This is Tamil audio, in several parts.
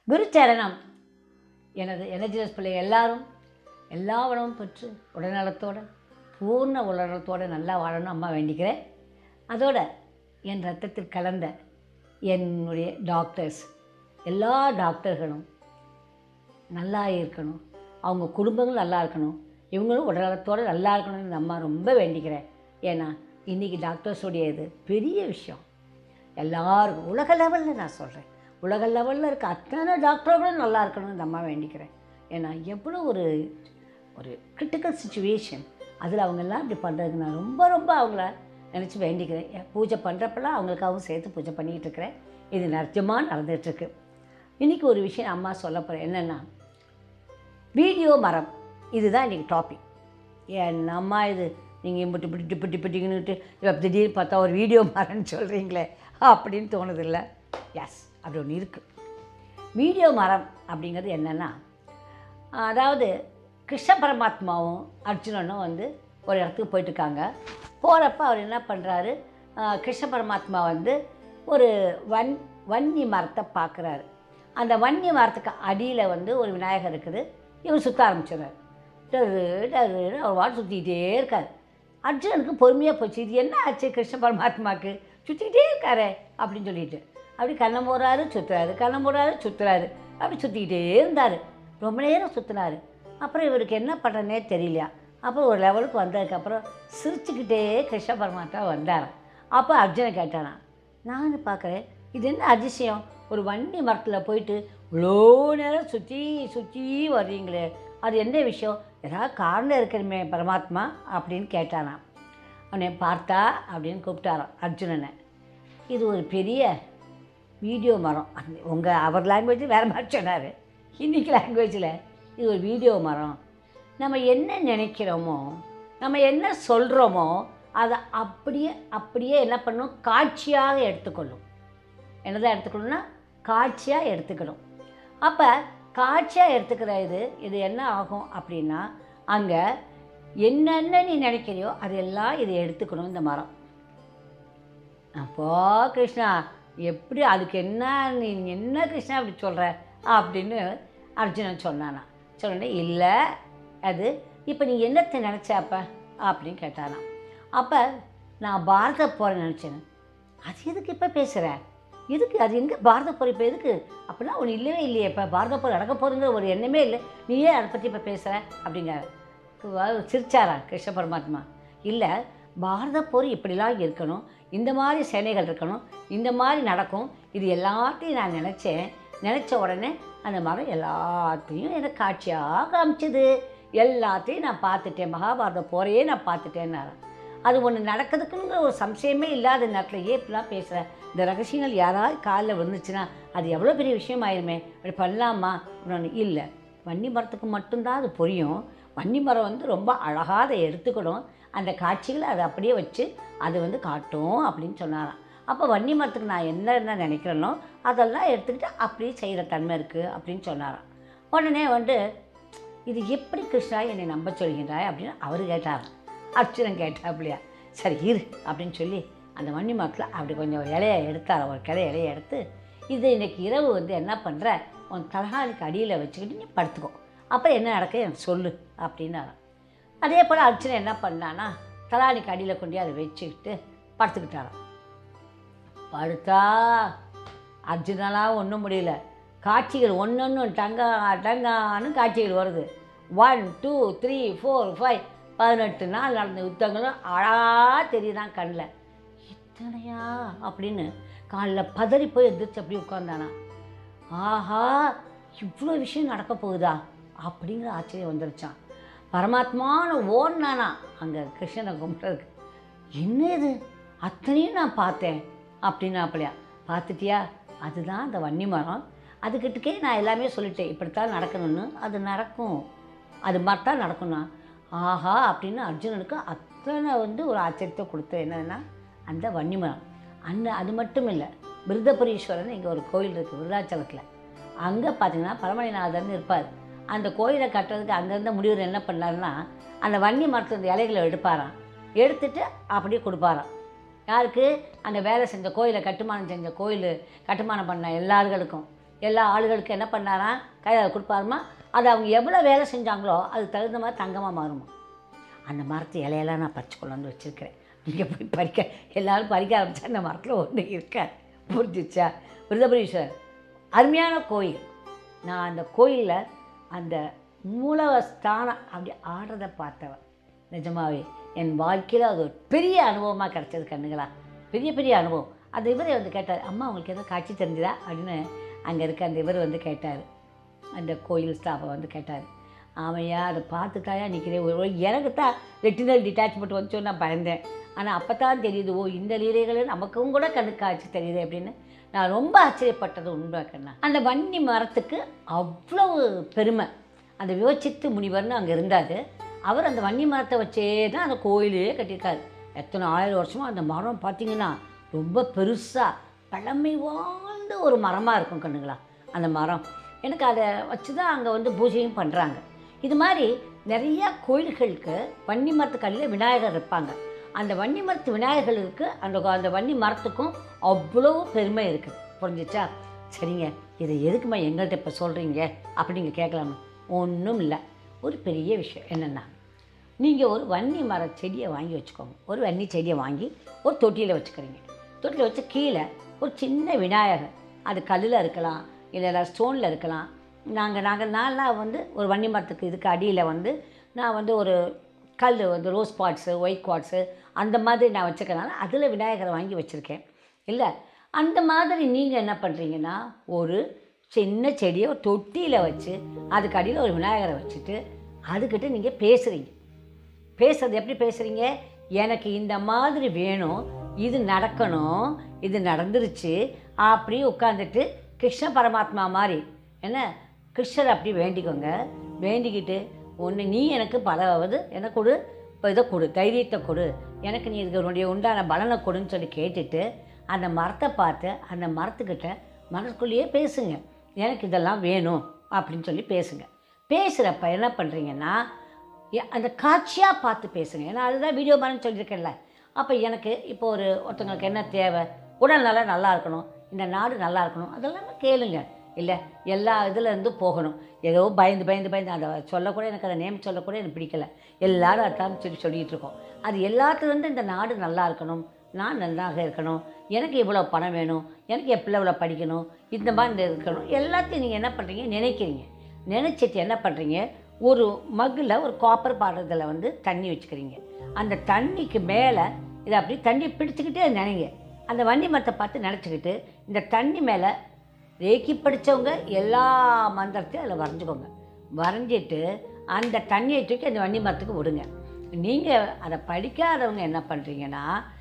குருச்சரணம் எனது எனர்ஜிலஸ் பிள்ளை எல்லாரும் எல்லா வளமும் பெற்று உடல்நலத்தோட பூர்ண உடல்நலத்தோட நல்லா வாழணும் அம்மா வேண்டிக்கிறேன் அதோட என் ரத்தத்தில் கலந்த என்னுடைய டாக்டர்ஸ் எல்லா டாக்டர்களும் நல்லா இருக்கணும் அவங்க குடும்பங்களும் நல்லா இருக்கணும் இவங்களும் உடல்நலத்தோடு நல்லா இருக்கணும்னு இந்த அம்மா ரொம்ப வேண்டிக்கிறேன் ஏன்னா இன்றைக்கி டாக்டர்ஸுடைய இது பெரிய விஷயம் எல்லாருக்கும் உலக லெவலில் நான் சொல்கிறேன் உலக லெவலில் இருக்க அத்தனை டாக்டர்களும் நல்லா இருக்கணும்னு இந்த அம்மா வேண்டிக்கிறேன் ஏன்னா எவ்வளோ ஒரு ஒரு கிரிட்டிக்கல் சுச்சுவேஷன் அதில் அவங்கெல்லாம் இப்படி பண்ணுறதுக்கு நான் ரொம்ப ரொம்ப அவங்கள நினச்சி வேண்டிக்கிறேன் என் பூஜை பண்ணுறப்பெல்லாம் அவங்களுக்காகவும் சேர்த்து பூஜை பண்ணிகிட்டு இருக்கிறேன் இது நிஜமாக நடந்துகிட்ருக்கு இன்றைக்கி ஒரு விஷயம் அம்மா சொல்ல போகிறேன் என்னென்னா வீடியோ மரம் இதுதான் இன்றைக்கி டாபிக் என் அம்மா இது நீங்கள் இம்பிட்டு இப்படி இப்படி இப்படி இப்படின்னுட்டு இப்போ திடீர்னு பார்த்தா ஒரு வீடியோ மரம்னு சொல்கிறீங்களே அப்படின்னு தோணுதில்ல எஸ் அப்படி ஒன்று இருக்குது வீடியோ மரம் அப்படிங்கிறது என்னென்னா அதாவது கிருஷ்ண பரமாத்மாவும் அர்ஜுனனும் வந்து ஒரு இடத்துக்கு போயிட்டுருக்காங்க போகிறப்ப அவர் என்ன பண்ணுறாரு கிருஷ்ண பரமாத்மா வந்து ஒரு வன் வன்னி மரத்தை பார்க்குறாரு அந்த வன்னி மரத்துக்கு அடியில் வந்து ஒரு விநாயகர் இருக்குது இவர் சுற்ற ஆரம்பிச்சிடுறாரு டரு டருன்னு அவர் வாட்டு சுற்றிக்கிட்டே இருக்கார் அர்ஜுனனுக்கு பொறுமையாக போச்சு இது என்ன ஆச்சு கிருஷ்ண பரமாத்மாவுக்கு சுற்றிக்கிட்டே இருக்காரே அப்படின்னு சொல்லிட்டு அப்படி கண்ணை மூடுறாரு சுற்றுறாரு கண்ணை மூடுறாரு சுற்றுறாரு அப்படி சுற்றிக்கிட்டே இருந்தார் ரொம்ப நேரம் சுற்றினாரு அப்புறம் இவருக்கு என்ன பண்ணுறனே தெரியலையா அப்புறம் ஒரு லெவலுக்கு வந்ததுக்கப்புறம் சிரிச்சுக்கிட்டே கிருஷ்ண பரமாத்மா வந்தாராம் அப்போ அர்ஜுனை கேட்டானா நான் பார்க்குறேன் இது என்ன அதிசயம் ஒரு வண்டி மரத்தில் போயிட்டு இவ்வளோ நேரம் சுற்றி சுற்றி வர்றீங்களே அது என்ன விஷயம் ஏதாவது காரணம் இருக்கணுமே பரமாத்மா அப்படின்னு கேட்டானாம் அவனை பார்த்தா அப்படின்னு கூப்பிட்டாராம் அர்ஜுனனை இது ஒரு பெரிய வீடியோ மரம் அந்த உங்கள் அவர் லாங்குவேஜ் வேறு மாதிரி சொன்னார் இன்றைக்கி லாங்குவேஜில் இது ஒரு வீடியோ மரம் நம்ம என்ன நினைக்கிறோமோ நம்ம என்ன சொல்கிறோமோ அதை அப்படியே அப்படியே என்ன பண்ணும் காட்சியாக எடுத்துக்கொள்ளும் என்னதான் எடுத்துக்கணும்னா காட்சியாக எடுத்துக்கணும் அப்போ காட்சியாக எடுத்துக்கிற இது இது என்ன ஆகும் அப்படின்னா அங்கே என்னென்ன நீ நினைக்கிறியோ அதெல்லாம் இதை எடுத்துக்கணும் இந்த மரம் அப்போ கிருஷ்ணா எப்படி அதுக்கு என்ன நீ என்ன கிருஷ்ணா அப்படி சொல்கிற அப்படின்னு அர்ஜுனன் சொன்னானா சொன்னே இல்லை அது இப்போ நீ என்னத்தை நினச்ச அப்போ அப்படின்னு கேட்டானா அப்போ நான் பாரத போகிறேன் நினச்சேன் அது எதுக்கு இப்போ பேசுகிற எதுக்கு அது எங்கே பாரத போர் இப்போ எதுக்கு அப்படிலாம் ஒன்று இல்லவே இல்லையே இப்போ பாரத போர் நடக்க போகிறதுங்கிற ஒரு எண்ணமே இல்லை நீயே அதை பற்றி இப்போ பேசுகிற அப்படிங்கிறார் சிரிச்சாரா கிருஷ்ண பரமாத்மா இல்லை பாரத போர் இப்படிலாம் இருக்கணும் இந்த மாதிரி சேனைகள் இருக்கணும் இந்த மாதிரி நடக்கும் இது எல்லாத்தையும் நான் நினச்சேன் நினச்ச உடனே அந்த மரம் எல்லாத்தையும் எனக்கு காட்சியாக காமிச்சது எல்லாத்தையும் நான் பார்த்துட்டேன் மகாபாரத போரையே நான் பார்த்துட்டேன்னாரன் அது ஒன்று நடக்கிறதுக்குங்கிற ஒரு சம்சயமே இல்லாத நேரத்தில் ஏன் இப்படிலாம் பேசுகிறேன் இந்த ரகசியங்கள் யாராவது காலில் விழுந்துச்சுன்னா அது எவ்வளோ பெரிய விஷயம் ஆயிருமே அப்படி பண்ணலாமா அப்படின்னு இல்லை வன்னி மரத்துக்கு மட்டும்தான் அது புரியும் வன்னி மரம் வந்து ரொம்ப அழகாக அதை எடுத்துக்கணும் அந்த காட்சிகளை அதை அப்படியே வச்சு அது வந்து காட்டும் அப்படின்னு சொன்னாராம் அப்போ வன்னி மரத்துக்கு நான் என்ன என்ன நினைக்கிறேனோ அதெல்லாம் எடுத்துக்கிட்டு அப்படியே செய்கிற தன்மை இருக்குது அப்படின்னு சொன்னாராம் உடனே வந்து இது எப்படி கிருஷ்ணா என்னை நம்ப சொல்கின்றாய் அப்படின்னு அவர் கேட்டாராம் அர்ச்சுனன் கேட்டாப்லையா சரி இரு அப்படின்னு சொல்லி அந்த வன்னி மரத்தில் அப்படி கொஞ்சம் ஒரு இலையை எடுத்தார் ஒரு கிளை இலையை எடுத்து இது இன்றைக்கி இரவு வந்து என்ன பண்ணுற உன் தலகாணிக்கு அடியில் வச்சுக்கிட்டு நீ படுத்துக்கோ அப்புறம் என்ன நடக்குது எனக்கு சொல்லு அப்படின்னாராம் அதே போல் அர்ச்சனை என்ன பண்ணான்னா தலானிக்கு அடியில் கொண்டு அதை வச்சுக்கிட்டு படுத்துக்கிட்டாராம் படுத்தா அர்ஜுனலாம் ஒன்றும் முடியல காட்சிகள் ஒன்று ஒன்று டங்கா டங்கான்னு காட்சிகள் வருது one two three four five பதினெட்டு நாள் நடந்த யுத்தங்களும் அழகாக தெரியுதான் கண்ணில் இத்தனையா அப்படின்னு காலில் பதறி போய் எந்திரிச்சு அப்படியே உட்காந்தானா ஆஹா இவ்வளோ விஷயம் நடக்க போகுதா அப்படிங்கிற ஆச்சரியம் வந்துருச்சான் பரமாத்மான்னு ஓடினானா அங்கே கிருஷ்ணனை கும்பிட்றதுக்கு என்ன இது அத்தனையும் நான் பார்த்தேன் அப்படின்னு அப்படியா பார்த்துட்டியா அதுதான் அந்த வன்னி மரம் அதுக்கிட்டக்கே நான் எல்லாமே சொல்லிட்டேன் இப்படித்தான் நடக்கணும்னு அது நடக்கும் அது மாதிரி தான் நடக்கும்னா ஆஹா அப்படின்னு அர்ஜுனனுக்கு அத்தனை வந்து ஒரு ஆச்சரியத்தை கொடுத்த என்னதுன்னா அந்த வன்னி மரம் அந்த அது மட்டும் இல்லை விருதபுரீஸ்வரன் இங்கே ஒரு கோயில் இருக்குது விருதாச்சலத்தில் அங்கே பார்த்தீங்கன்னா பரமணிநாதர்னு இருப்பார் அந்த கோயிலை கட்டுறதுக்கு அங்கேருந்த முடிவர் என்ன பண்ணாருன்னா அந்த வன்னி மரத்து அந்த இலைகளை எடுப்பாராம் எடுத்துட்டு அப்படியே கொடுப்பாராம் யாருக்கு அந்த வேலை செஞ்ச கோயிலை கட்டுமானம் செஞ்ச கோயில் கட்டுமானம் பண்ண எல்லார்களுக்கும் எல்லா ஆளுகளுக்கும் என்ன பண்ணாராம் கையில் கொடுப்பாருமா அது அவங்க எவ்வளோ வேலை செஞ்சாங்களோ அதுக்கு தகுந்த மாதிரி தங்கமாக மாறுமா அந்த மரத்து இலையெல்லாம் நான் பறிச்சு கொண்டு வந்து வச்சுருக்கிறேன் நீங்கள் போய் பறிக்க எல்லாரும் பறிக்க ஆரம்பிச்சா அந்த மரத்தில் ஒன்று இருக்காது புரிஞ்சிச்சா விருதபுரீஸ்வரர் அருமையான கோயில் நான் அந்த கோயிலில் அந்த மூலஸ்தானம் அப்படி ஆடுறதை பார்த்தவன் நிஜமாவே என் வாழ்க்கையில் அது ஒரு பெரிய அனுபவமாக கிடச்சது கண்ணுங்களா பெரிய பெரிய அனுபவம் அந்த இவரை வந்து கேட்டார் அம்மா உங்களுக்கு எதுவும் காட்சி தெரிஞ்சுதா அப்படின்னு அங்கே இருக்க அந்த இவர் வந்து கேட்டார் அந்த கோயில் ஸ்டாஃபை வந்து கேட்டார் ஆமையா அதை பார்த்துட்டாயா நிற்கிறேன் ஒரு எனக்கு தான் ரெட்டினல் டிட்டாச்மெண்ட் வந்து நான் பயந்தேன் ஆனால் அப்போ தான் தெரியுது ஓ இந்த லீலைகள் நமக்கும் கூட கண்ணுக்கு காட்சி தெரியுது அப்படின்னு நான் ரொம்ப ஆச்சரியப்பட்டது உண்மை கண்ணா அந்த வன்னி மரத்துக்கு அவ்வளவு பெருமை அந்த விவச்சித்து முனிவர்னு அங்கே இருந்தார் அவர் அந்த வன்னி மரத்தை வச்சே தான் அந்த கோயிலே கட்டியிருக்காரு எத்தனை ஆயிரம் வருஷமாக அந்த மரம் பார்த்தீங்கன்னா ரொம்ப பெருசாக பழமை வாழ்ந்த ஒரு மரமாக இருக்கும் கண்ணுங்களா அந்த மரம் எனக்கு அதை வச்சு தான் அங்கே வந்து பூஜையும் பண்ணுறாங்க இது மாதிரி நிறையா கோயில்களுக்கு வன்னி மரத்துக்கல்லில் விநாயகர் இருப்பாங்க அந்த வன்னி மரத்து விநாயகர்களுக்கு அந்த அந்த வன்னி மரத்துக்கும் அவ்வளோ பெருமை இருக்குது புரிஞ்சிச்சா சரிங்க இதை எதுக்குமா எங்கள்கிட்ட இப்போ சொல்கிறீங்க அப்படி நீங்கள் கேட்கலாமா ஒன்றும் இல்லை ஒரு பெரிய விஷயம் என்னென்னா நீங்கள் ஒரு வன்னி மர செடியை வாங்கி வச்சுக்கோங்க ஒரு வன்னி செடியை வாங்கி ஒரு தொட்டியில் வச்சுக்கிறீங்க தொட்டியில் வச்சு கீழே ஒரு சின்ன விநாயகர் அது கல்லில் இருக்கலாம் இல்லை ஸ்டோனில் இருக்கலாம் நாங்கள் நாங்கள் நான்லாம் வந்து ஒரு வன்னி மரத்துக்கு இதுக்கு அடியில் வந்து நான் வந்து ஒரு கல் வந்து ரோஸ் பாட்ஸு ஒயிட் குவாட்ஸு அந்த மாதிரி நான் வச்சுருக்கனால அதில் விநாயகரை வாங்கி வச்சுருக்கேன் இல்லை அந்த மாதிரி நீங்கள் என்ன பண்ணுறீங்கன்னா ஒரு சின்ன செடியை ஒரு தொட்டியில் வச்சு அதுக்கு அடியில் ஒரு விநாயகரை வச்சுட்டு அதுக்கிட்ட நீங்கள் பேசுகிறீங்க பேசுறது எப்படி பேசுகிறீங்க எனக்கு இந்த மாதிரி வேணும் இது நடக்கணும் இது நடந்துருச்சு அப்படி உட்காந்துட்டு கிருஷ்ண பரமாத்மா மாதிரி என்ன கிருஷ்ணர் அப்படி வேண்டிக்கோங்க வேண்டிக்கிட்டு ஒன்று நீ எனக்கு பலவது எனக்கு கொடு இப்போ இதை கொடு தைரியத்தை கொடு எனக்கு நீ இதனுடைய உண்டான பலனை கொடுன்னு சொல்லி கேட்டுட்டு அந்த மரத்தை பார்த்து அந்த மரத்துக்கிட்ட மனசுக்குள்ளேயே பேசுங்க எனக்கு இதெல்லாம் வேணும் அப்படின்னு சொல்லி பேசுங்க பேசுகிறப்ப என்ன பண்ணுறீங்கன்னா எ- அந்த காட்சியாக பார்த்து பேசுங்க ஏன்னா அதுதான் வீடியோ மாதிரி சொல்லியிருக்கேன்ல அப்போ எனக்கு இப்போ ஒரு ஒருத்தங்களுக்கு என்ன தேவை உடல் நல்லா நல்லா இருக்கணும் இந்த நாடு நல்லா இருக்கணும் அதெல்லாம் கேளுங்க இல்லை எல்லா இதுலேருந்து போகணும் ஏதோ பயந்து பயந்து பயந்து அதை சொல்லக்கூட எனக்கு அதை நேம் சொல்லக்கூட எனக்கு பிடிக்கல எல்லாரும் அதான் சொல்லி சொல்லிகிட்டு இருக்கோம் அது எல்லாத்துலேருந்து இந்த நாடு நல்லா இருக்கணும் நான் நன்றாக இருக்கணும் எனக்கு இவ்வளோ பணம் வேணும் எனக்கு எப்போ இவ்வளோ படிக்கணும் இந்த மாதிரி இந்த இருக்கணும் எல்லாத்தையும் நீங்கள் என்ன பண்ணுறீங்க நினைக்கிறீங்க நினச்சிட்டு என்ன பண்ணுறீங்க ஒரு மக்கில் ஒரு காப்பர் பாத்திரத்தில் வந்து தண்ணி வச்சுக்கிறீங்க அந்த தண்ணிக்கு மேலே இதை அப்படி தண்ணி பிடிச்சிக்கிட்டே நினைங்க அந்த வண்டி மரத்தை பார்த்து நினச்சிக்கிட்டு இந்த தண்ணி மேலே ரேக்கி படித்தவங்க எல்லா மந்திரத்தையும் அதில் வரைஞ்சிக்கோங்க வரைஞ்சிட்டு அந்த தண்ணியை தூக்கி அந்த வண்டி மரத்துக்கு விடுங்க நீங்கள் அதை படிக்காதவங்க என்ன பண்ணுறீங்கன்னா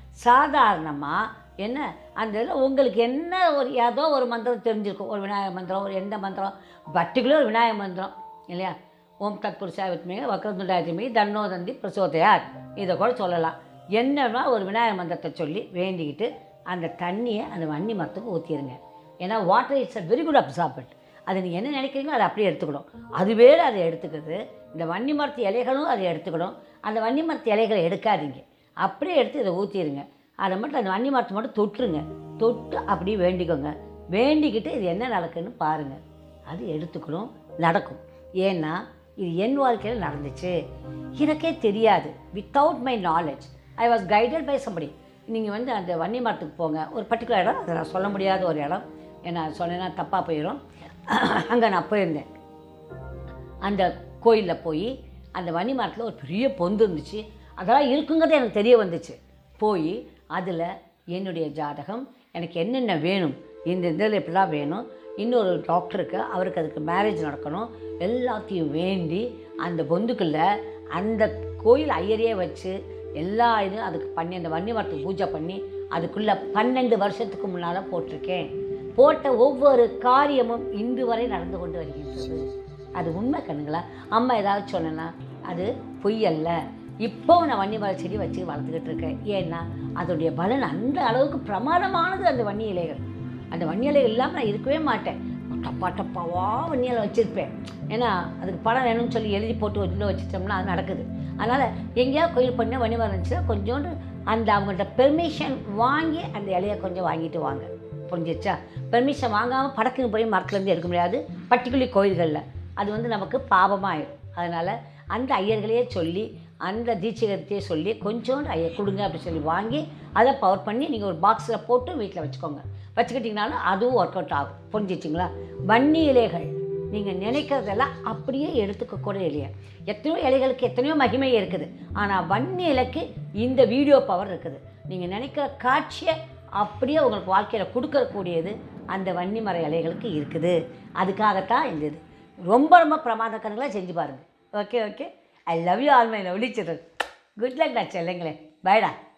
சாதாரணமாக என்ன அந்த இதில் உங்களுக்கு என்ன ஒரு ஏதோ ஒரு மந்திரம் தெரிஞ்சிருக்கும் ஒரு விநாயகர் மந்திரம் ஒரு எந்த மந்திரம் பர்டிகுலர் ஒரு விநாயகர் மந்திரம் இல்லையா ஓம் தத் புருஷாவித்மே வக்ரதுண்டாயத்மே தன்னோதந்தி பிரசோதயார் இதை கூட சொல்லலாம் என்னன்னா ஒரு விநாயகர் மந்திரத்தை சொல்லி வேண்டிக்கிட்டு அந்த தண்ணியை அந்த வன்னி மரத்துக்கு ஊற்றிடுங்க ஏன்னா water it's a very good absorbent அது நீங்கள் என்ன நினைக்கிறீங்களோ அதை அப்படியே எடுத்துக்கணும் அதுவே அதை எடுத்துக்கிறது இந்த வன்னி மரத்து இலைகளும் அதை எடுத்துக்கணும் அந்த வன்னி மரத்து இலைகளை எடுக்காதீங்க அப்படியே எடுத்து இதை ஊற்றிடுங்க அதை மட்டும் அந்த வன்னி மரத்தை மட்டும் தொட்டுருங்க தொட்டு அப்படியே வேண்டிக்கோங்க வேண்டிக்கிட்டு இது என்ன நடக்குன்னு பாருங்கள் அது எடுத்துக்கணும் நடக்கும் ஏன்னா இது என் வாழ்க்கையில் நடந்துச்சு எனக்கே தெரியாது without my knowledge I was guided by somebody நீங்கள் வந்து அந்த வன்னி மரத்துக்கு போங்க ஒரு பர்டிகுலர் இடம் அதை நான் சொல்ல முடியாத ஒரு இடம் ஏன்னா சொன்னேன்னா தப்பாக போயிடும் அங்கே நான் போயிருந்தேன் அந்த கோயிலில் போய் அந்த வன்னி மரத்தில் ஒரு பெரிய பொந்து இருந்துச்சு அதெல்லாம் இருக்குங்கிறது எனக்கு தெரிய வந்துச்சு போய் அதில் என்னுடைய ஜாதகம் எனக்கு என்னென்ன வேணும் இந்த இதில் இப்படிலாம் வேணும் இன்னொரு டாக்டருக்கு அவருக்கு அதுக்கு மேரேஜ் நடக்கணும் எல்லாத்தையும் வேண்டி அந்த பொந்துக்குள்ள அந்த கோயில் ஐயரையே வச்சு எல்லா இதுவும் அதுக்கு பண்ணி அந்த வன்னி மரத்துக்கு பூஜை பண்ணி அதுக்குள்ளே பன்னெண்டு வருஷத்துக்கு முன்னால் போட்டிருக்கேன் போட்ட ஒவ்வொரு காரியமும் இன்று வரை நடந்து கொண்டு வருகின்றது அது உண்மை கண்ணுங்களா அம்மா ஏதாவது சொன்னேன்னா அது பொய் அல்ல இப்போ நான் வன்னி மர செடி வச்சு வளர்த்துக்கிட்டு இருக்கேன் ஏன்னா அதோடைய பலன் அந்த அளவுக்கு பிரமாதமானது அந்த வன்னி இலைகள் அந்த வன்னி இலை இல்லாமல் நான் இருக்கவே மாட்டேன் டப்பா டப்பாவா வன்னி இலை வச்சுருப்பேன் ஏன்னா அதுக்கு பணம் வேணும்னு சொல்லி எழுதி போட்டு உள்ள வச்சுட்டோம்னா அது நடக்குது அதனால் எங்கேயாவது கோயில் பண்ண வன்னி மரம் இருந்துச்சுன்னா கொஞ்சோண்டு அந்த அவங்கள்ட்ட பெர்மிஷன் வாங்கி அந்த இலையை கொஞ்சம் வாங்கிட்டு வாங்க புரிஞ்சிச்சா பெர்மிஷன் வாங்காமல் படக்குன்னு போய் மரத்துலேருந்து எடுக்க முடியாது பர்டிகுலர் கோயில்களில் அது வந்து நமக்கு பாவமாயிடும் அதனால் அந்த ஐயர்களையே சொல்லி அந்த தீட்சிகத்தையே சொல்லி கொஞ்சோண்டு ஐயர் கொடுங்க அப்படின்னு சொல்லி வாங்கி அதை பவர் பண்ணி நீங்கள் ஒரு பாக்ஸில் போட்டு வீட்டில் வச்சுக்கோங்க வச்சுக்கிட்டிங்கனாலும் அதுவும் ஒர்க் அவுட் ஆகும் புரிஞ்சிச்சிங்களா வன்னி இலைகள் நீங்கள் நினைக்கிறதெல்லாம் அப்படியே எடுத்துக்க கூட இல்லையா எத்தனையோ இலைகளுக்கு எத்தனையோ மகிமை இருக்குது ஆனால் வன்னி இலைக்கு இந்த வீடியோ பவர் இருக்குது நீங்கள் நினைக்கிற காட்சியை அப்படியே உங்களுக்கு வாழ்க்கையில் கொடுக்கக்கூடியது அந்த வன்னி மர இலைகளுக்கு இருக்குது அதுக்காகத்தான் இந்த இது ரொம்ப ரொம்ப பிரமாதக்கரங்களாக செஞ்சு பாருங்கள் okay okay I love you all my lovely children good luck நான் செல்லுங்களேன் பைடா